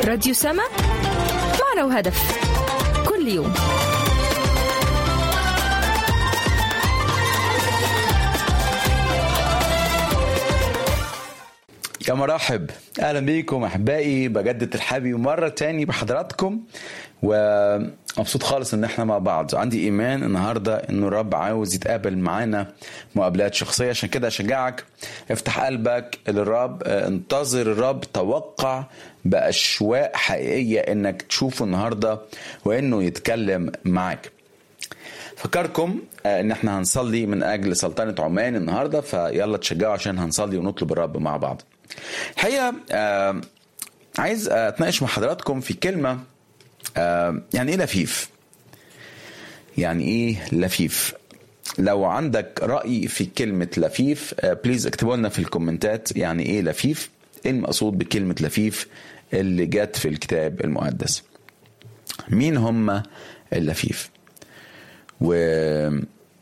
راديو سما معنا وهدف كل يوم يا مرحب اهلا بيكم احبائي بجدد ترحابي مره تاني بحضراتكم ومبسوط خالص ان احنا مع بعض عندي ايمان النهارده انه الرب عاوز يتقابل معانا مقابلات شخصيه عشان كده اشجعك افتح قلبك للرب اه، انتظر الرب توقع باشواق حقيقيه انك تشوفه النهارده وانه يتكلم معاك فكركم آه، ان احنا هنصلي من اجل سلطنه عمان النهارده فيلا تشجعوا عشان هنصلي ونطلب الرب مع بعض. الحقيقه آه، عايز اتناقش مع حضراتكم في كلمه آه، يعني ايه لفيف؟ يعني ايه لفيف؟ لو عندك راي في كلمه لفيف آه، بليز اكتبوا لنا في الكومنتات يعني ايه لفيف؟ ايه المقصود بكلمه لفيف اللي جت في الكتاب المقدس؟ مين هم اللفيف؟ وظهروا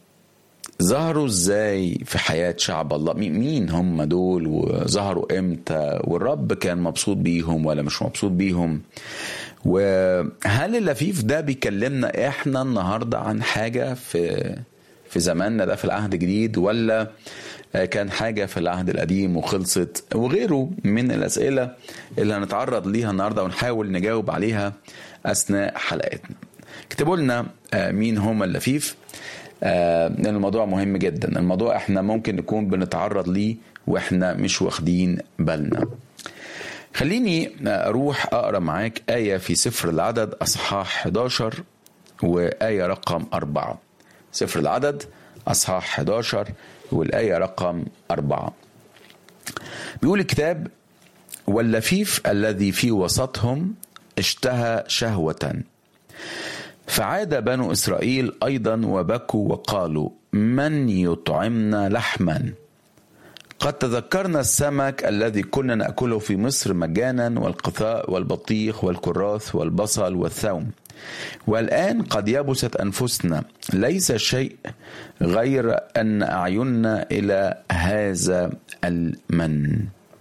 ازاي في حياة شعب الله مين- مين هم دول وظهروا امتى والرب كان مبسوط بيهم ولا مش مبسوط بيهم وهل اللفيف ده بيكلمنا احنا النهاردة عن حاجة في في زماننا ده في العهد الجديد ولا كان حاجة في العهد القديم وخلصت وغيره من الأسئلة اللي هنتعرض ليها النهاردة ونحاول نجاوب عليها أثناء حلقتنا اكتبوا لنا آه، مين هم اللفيف آه، لان الموضوع مهم جدا الموضوع احنا ممكن نكون بنتعرض ليه واحنا مش واخدين بالنا خليني اروح اقرا معاك ايه في سفر العدد اصحاح 11 وايه رقم أربعة سفر العدد اصحاح 11 والايه رقم أربعة بيقول الكتاب واللفيف الذي في وسطهم اشتهى شهوه فعاد بنو اسرائيل ايضا وبكوا وقالوا من يطعمنا لحما قد تذكرنا السمك الذي كنا ناكله في مصر مجانا والقثاء والبطيخ والكراث والبصل والثوم والان قد يبست انفسنا ليس شيء غير ان اعيننا الى هذا المن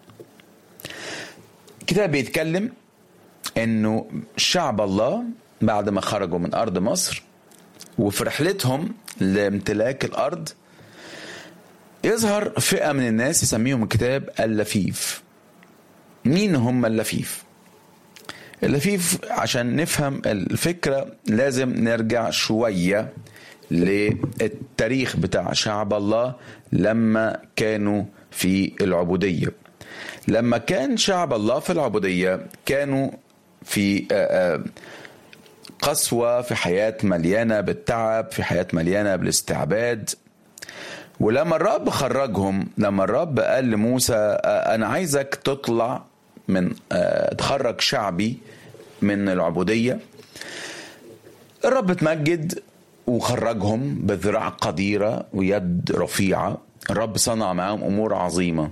الكتاب بيتكلم انه شعب الله بعد ما خرجوا من ارض مصر وفي رحلتهم لامتلاك الارض يظهر فئه من الناس يسميهم الكتاب اللفيف مين هم اللفيف اللفيف عشان نفهم الفكره لازم نرجع شويه للتاريخ بتاع شعب الله لما كانوا في العبوديه لما كان شعب الله في العبوديه كانوا في آه، آه، قسوة في حياة مليانة بالتعب في حياة مليانة بالاستعباد ولما الرب خرجهم لما الرب قال لموسى آه، أنا عايزك تطلع من آه، تخرج شعبي من العبودية الرب اتمجد وخرجهم بذراع قديرة ويد رفيعة الرب صنع معاهم أمور عظيمة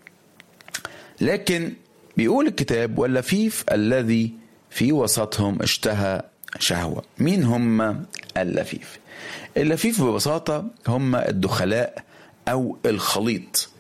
لكن بيقول الكتاب واللفيف الذي في وسطهم اشتهى شهوة مين هم اللفيف اللفيف ببساطة هم الدخلاء أو الخليط